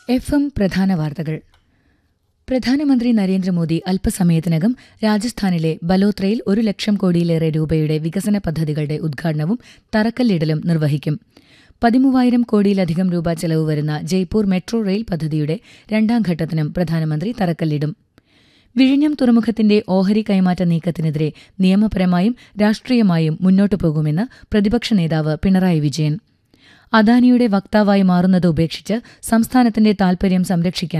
F M പ്രധാന വാർത്തകൾ പ്രധാനമന്ത്രി നരേന്ദ്രമോദി അല്പസമയത്തിനകം രാജസ്ഥാനിലെ ബലോത്രയിൽ ഒരു ലക്ഷം കോടിയിലേറെ രൂപയുടെ വികസന പദ്ധതികളുടെ ഉദ്ഘാടനവും തറക്കല്ലിടലും നിർവഹിക്കും പതിമൂവായിരം കോടിയിലധികം രൂപ ചെലവ് വരുന്ന ജയ്പൂർ മെട്രോ റെയിൽ പദ്ധതിയുടെ രണ്ടാം ഘട്ടത്തിനും പ്രധാനമന്ത്രി തറക്കല്ലിടും വിഴിഞ്ഞം തുറമുഖത്തിന്റെ ഓഹരി കൈമാറ്റ നീക്കത്തിനെതിരെ നിയമപരമായും രാഷ്ട്രീയമായും മുന്നോട്ടു പോകുമെന്ന് പ്രതിപക്ഷ നേതാവ് പിണറായി വിജയൻ അദാനിയുടെ വക്താവായി മാറുന്നത് ഉപേക്ഷിച്ച് സംസ്ഥാനത്തിന്റെ താൽപര്യം സംരക്ഷിക്കാൻ